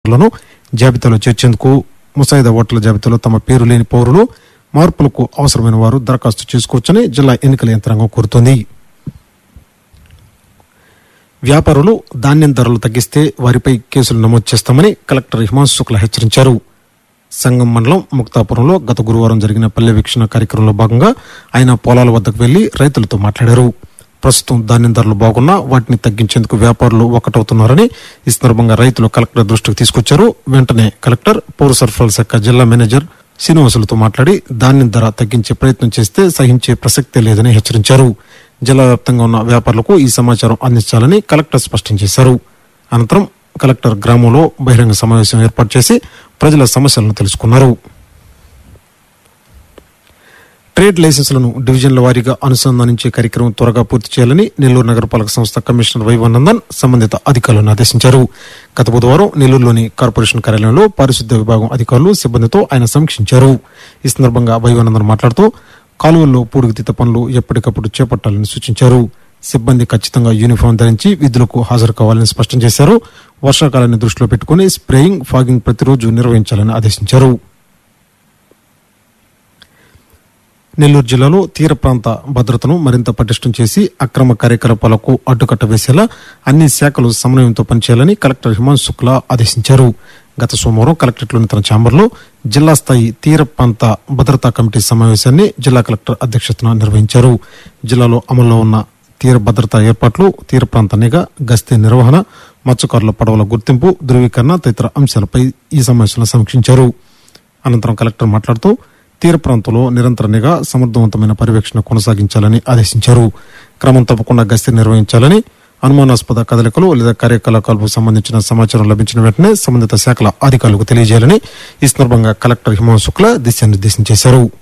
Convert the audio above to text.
లను జాబితాలో చేర్చేందుకు ముసాయిదా ఓటర్ల జాబితాలో తమ పేరు లేని పౌరులు మార్పులకు అవసరమైన వారు దరఖాస్తు చేసుకోవచ్చని జిల్లా ఎన్నికల యంత్రాంగం కోరుతోంది వ్యాపారులు ధాన్యం ధరలు తగ్గిస్తే వారిపై కేసులు నమోదు చేస్తామని కలెక్టర్ హిమాంశు శుక్లా హెచ్చరించారు సంగం మండలం ముక్తాపురంలో గత గురువారం జరిగిన పల్లె వీక్షణ కార్యక్రమంలో భాగంగా ఆయన పొలాల వద్దకు వెళ్లి రైతులతో మాట్లాడారు ప్రస్తుతం ధాన్యం ధరలు బాగున్నా వాటిని తగ్గించేందుకు వ్యాపారులు ఒకటవుతున్నారని ఈ సందర్భంగా రైతులు కలెక్టర్ దృష్టికి తీసుకొచ్చారు వెంటనే కలెక్టర్ పౌర సరఫరాల శాఖ జిల్లా మేనేజర్ శ్రీనివాసులతో మాట్లాడి ధాన్యం ధర తగ్గించే ప్రయత్నం చేస్తే సహించే ప్రసక్తే లేదని హెచ్చరించారు జిల్లా వ్యాప్తంగా ఉన్న వ్యాపారులకు ఈ సమాచారం అందించాలని కలెక్టర్ స్పష్టం చేశారు అనంతరం కలెక్టర్ గ్రామంలో బహిరంగ సమావేశం ఏర్పాటు చేసి ప్రజల సమస్యలను తెలుసుకున్నారు ట్రేడ్ లైసెన్సులను డివిజన్ల వారీగా అనుసంధానించే కార్యక్రమం త్వరగా పూర్తి చేయాలని నెల్లూరు నగరపాలక సంస్థ కమిషనర్ వైవనందన్ సంబంధిత అధికారులను ఆదేశించారు గత బుధవారం నెల్లూరులోని కార్పొరేషన్ కార్యాలయంలో పారిశుద్ధ్య విభాగం అధికారులు సిబ్బందితో ఆయన సమీక్షించారు ఈ సందర్భంగా వైవనందన్ మాట్లాడుతూ కాలువల్లో పూడికతీత పనులు ఎప్పటికప్పుడు చేపట్టాలని సూచించారు సిబ్బంది ఖచ్చితంగా యూనిఫామ్ ధరించి విధులకు హాజరు కావాలని స్పష్టం చేశారు వర్షాకాలాన్ని దృష్టిలో పెట్టుకుని స్ప్రేయింగ్ ఫాగింగ్ ప్రతిరోజు నిర్వహించాలని ఆదేశించారు నెల్లూరు జిల్లాలో తీర ప్రాంత భద్రతను మరింత పటిష్టం చేసి అక్రమ కార్యకలాపాలకు అడ్డుకట్ట వేసేలా అన్ని శాఖలు సమన్వయంతో పనిచేయాలని కలెక్టర్ హిమాంశు శుక్లా ఆదేశించారు గత సోమవారం కలెక్టరేట్లోని తన ఛాంబర్లో జిల్లా స్థాయి తీర ప్రాంత భద్రతా కమిటీ సమావేశాన్ని జిల్లా కలెక్టర్ అధ్యక్షతన నిర్వహించారు జిల్లాలో అమల్లో ఉన్న తీర భద్రతా ఏర్పాట్లు తీర ప్రాంత నిఘా గస్తీ నిర్వహణ మత్స్యకారుల పడవల గుర్తింపు ధృవీకరణ తదితర అంశాలపై ఈ సమావేశంలో సమీక్షించారు అనంతరం కలెక్టర్ మాట్లాడుతూ తీర ప్రాంతంలో నిరంతర నిఘా సమర్థవంతమైన పర్యవేక్షణ కొనసాగించాలని ఆదేశించారు క్రమం తప్పకుండా గస్తీ నిర్వహించాలని అనుమానాస్పద కదలికలు లేదా కార్యకలాపాలకు సంబంధించిన సమాచారం లభించిన వెంటనే సంబంధిత శాఖల అధికారులకు తెలియజేయాలని ఈ సందర్భంగా కలెక్టర్ హిమాంశు శుక్లా దిశానిర్దేశం చేశారు